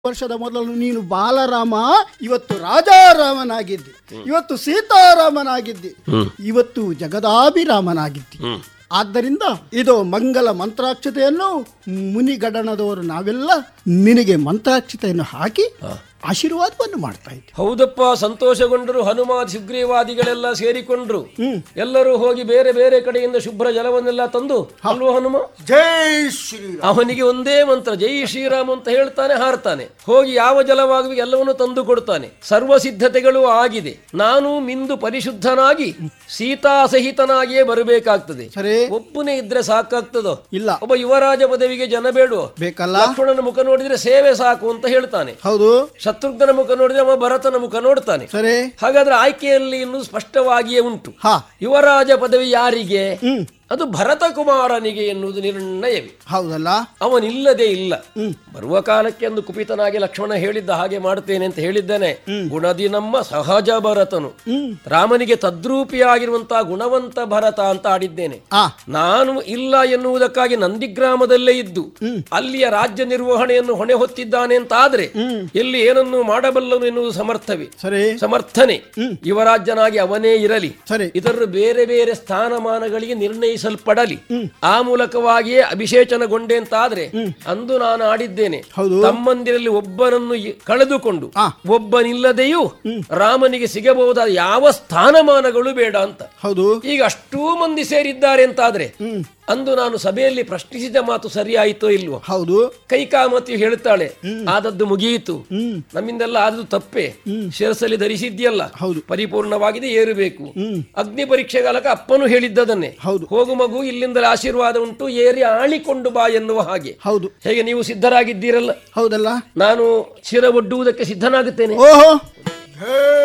ವರ್ಷದ ಮೊದಲು ನೀನು ಬಾಲರಾಮ ಇವತ್ತು ರಾಜಾರಾಮನಾಗಿದ್ದಿ ಇವತ್ತು ಸೀತಾರಾಮನಾಗಿದ್ದಿ ಇವತ್ತು ಜಗದಾಭಿರಾಮನಾಗಿದ್ದಿ ಆದ್ದರಿಂದ ಇದು ಮಂಗಲ ಮಂತ್ರಾಕ್ಷತೆಯನ್ನು ಮುನಿಗಡಣದವರು ನಾವೆಲ್ಲ ನಿನಗೆ ಮಂತ್ರಾಕ್ಷತೆಯನ್ನು ಹಾಕಿ ಆಶೀರ್ವಾದವನ್ನು ಮಾಡ್ತಾ ಇದ್ದೀವಿ ಹೌದಪ್ಪ ಸಂತೋಷಗೊಂಡರು ಹನುಮ ಸುಗ್ರೀವಾದಿಗಳೆಲ್ಲ ಸೇರಿಕೊಂಡ್ರು ಎಲ್ಲರೂ ಹೋಗಿ ಬೇರೆ ಬೇರೆ ಕಡೆಯಿಂದ ಶುಭ್ರ ಜಲವನ್ನೆಲ್ಲ ತಂದು ಅಲ್ವ ಹನುಮ ಜೈ ಶ್ರೀ ಅವನಿಗೆ ಒಂದೇ ಮಂತ್ರ ಜೈ ಶ್ರೀರಾಮ್ ಅಂತ ಹೇಳ್ತಾನೆ ಹಾರ್ತಾನೆ ಹೋಗಿ ಯಾವ ಜಲವಾಗುವ ಎಲ್ಲವನ್ನು ತಂದು ಕೊಡ್ತಾನೆ ಸರ್ವ ಸಿದ್ಧತೆಗಳು ಆಗಿದೆ ನಾನು ಮಿಂದು ಪರಿಶುದ್ಧನಾಗಿ ಸೀತಾ ಸಹಿತನಾಗಿಯೇ ಬರಬೇಕಾಗ್ತದೆ ಸರಿ ಒಬ್ಬನೇ ಇದ್ರೆ ಸಾಕಾಗ್ತದೋ ಇಲ್ಲ ಒಬ್ಬ ಯುವರಾಜ ಪದವಿಗೆ ಜನ ಬೇಡುವ ಬೇಕಲ್ಲ ಲಕ್ಷ್ಮಣನ ಮುಖ ನೋಡಿದ್ರೆ ಸೇವೆ ಸಾಕು ಅಂತ ಹೇಳ್ತಾನೆ ಹೌದು ಶತ್ರುಘ್ನ ಮುಖ ನೋಡಿದ್ರೆ ಅವ ಭರತನ ಮುಖ ನೋಡ್ತಾನೆ ಸರಿ ಹಾಗಾದ್ರೆ ಆಯ್ಕೆಯಲ್ಲಿ ಇನ್ನು ಸ್ಪಷ್ಟವಾಗಿಯೇ ಉಂಟು ಹಾ ಯುವರಾಜ ಪದವಿ ಯಾರಿಗೆ ಹ್ಮ್ ಅದು ಭರತ ಕುಮಾರನಿಗೆ ಎನ್ನುವುದು ನಿರ್ಣಯವೇ ಹೌದಲ್ಲ ಅವನಿಲ್ಲದೆ ಇಲ್ಲ ಬರುವ ಕಾಲಕ್ಕೆ ಒಂದು ಕುಪಿತನಾಗಿ ಲಕ್ಷ್ಮಣ ಹೇಳಿದ್ದ ಹಾಗೆ ಮಾಡ್ತೇನೆ ಅಂತ ಹೇಳಿದ್ದಾನೆ ಗುಣದಿ ನಮ್ಮ ಸಹಜ ಭರತನು ರಾಮನಿಗೆ ತದ್ರೂಪಿಯಾಗಿರುವಂತಹ ಗುಣವಂತ ಭರತ ಅಂತ ಆಡಿದ್ದೇನೆ ಆ ನಾನು ಇಲ್ಲ ಎನ್ನುವುದಕ್ಕಾಗಿ ನಂದಿಗ್ರಾಮದಲ್ಲೇ ಇದ್ದು ಅಲ್ಲಿಯ ರಾಜ್ಯ ನಿರ್ವಹಣೆಯನ್ನು ಹೊಣೆ ಹೊತ್ತಿದ್ದಾನೆ ಅಂತ ಆದ್ರೆ ಎಲ್ಲಿ ಏನನ್ನು ಮಾಡಬಲ್ಲನು ಎನ್ನುವುದು ಸಮರ್ಥವೇ ಸರಿ ಸಮರ್ಥನೆ ಯುವರಾಜ್ಯನಾಗಿ ಅವನೇ ಇರಲಿ ಸರಿ ಇತರರು ಬೇರೆ ಬೇರೆ ಸ್ಥಾನಮಾನಗಳಿಗೆ ನಿರ್ಣಯಿಸಲ್ಪಡಲಿ ಆ ಮೂಲಕವಾಗಿಯೇ ಅಭಿಷೇಚನಗೊಂಡೆ ಅಂತಾದ್ರೆ ಅಂದು ನಾನು ಆಡಿದ್ದೇನೆ ಹೌದು. ತಮ್ಮಂದಿರಲ್ಲಿ ಒಬ್ಬನನ್ನು ಇ- ಕಳೆದುಕೊಂಡು ಆ. ಒಬ್ಬನಿಲ್ಲದೆಯೂ ರಾಮನಿಗೆ ಸಿಗಬಹುದಾದ ಯಾವ ಸ್ಥಾನಮಾನಗಳು ಬೇಡ ಅಂತ ಹೌದು ಈಗ ಅಷ್ಟೂ ಮಂದಿ ಸೇರಿದ್ದಾರೆ ಅಂತಾದ್ರೆ ಅಂದು ನಾನು ಸಭೆಯಲ್ಲಿ ಪ್ರಶ್ನಿಸಿದ ಮಾತು ಸರಿಯಾಯಿತೋ ಇಲ್ವೋ ಹೌದು ಕೈಕಾಮತಿ ಹೇಳುತ್ತಾಳೆ ಆದದ್ದು ಮುಗಿಯಿತು ನಮ್ಮಿಂದೆಲ್ಲ ಆದದ್ದು ತಪ್ಪೆ ಶಿರಸಲ್ಲಿ ಧರಿಸಿದ್ಯಲ್ಲ ಹೌದು. ಪರಿಪೂರ್ಣವಾಗಿದೆ ಏರಬೇಕು ಅಗ್ನಿ ಪರೀಕ್ಷೆಗಾಲಕ ಅಪ್ಪನು ಹೇಳಿದ್ದದನ್ನೇ ಹೌದು. ಹೋಗು ಮಗು ಇಲ್ಲಿಂದಲೇ ಆಶೀರ್ವಾದ ಉಂಟು ಏರಿ ಆಳಿಕೊಂಡು ಬಾ ಎನ್ನುವ ಹಾಗೆ ಹೌದು ಹೇಗೆ ನೀವು ಸಿದ್ಧರಾಗಿದ್ದೀರಲ್ಲ ಹೌದಲ್ಲ ನಾನು ಶಿರ ಒಡ್ಡುವುದಕ್ಕೆ ಸಿದ್ಧನಾಗುತ್ತೇನೆ ಓಹೋ